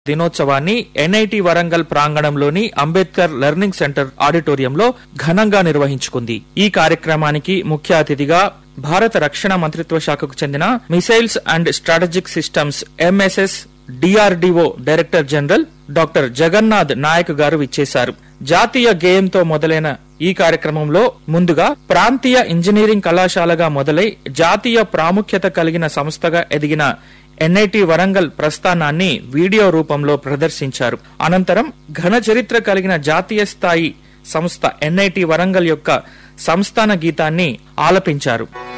దినోత్సవాన్ని ఎన్ఐటి వరంగల్ ప్రాంగణంలోని Ambedkar learning centre ఆడిటోరియంలో ఘనంగా నిర్వహించుకుంది ఈ కార్యక్రమానికి ముఖ్య అతిథిగా భారత రక్షణ మంత్రిత్వ శాఖకు చెందిన missiles and strategic systems MSS DRDO director general doctor Jagannath Nayak garu విచ్చేశారు జాతీయ గేయంతో మొదలైన ఈ కార్యక్రమంలో ముందుగా ప్రాంతీయ ఇంజనీరింగ్ కళాశాలగా మొదలై జాతీయ ప్రాముఖ్యత కలిగిన సంస్థగా ఎదిగిన ఎన్ఐటి వరంగల్ ప్రస్థానాన్ని వీడియో రూపంలో ప్రదర్శించారు అనంతరం ఘన చరిత్ర కలిగిన జాతీయ స్థాయి సంస్థ ఎన్ఐటి వరంగల్ యొక్క సంస్థాన గీతాన్ని ఆలపించారు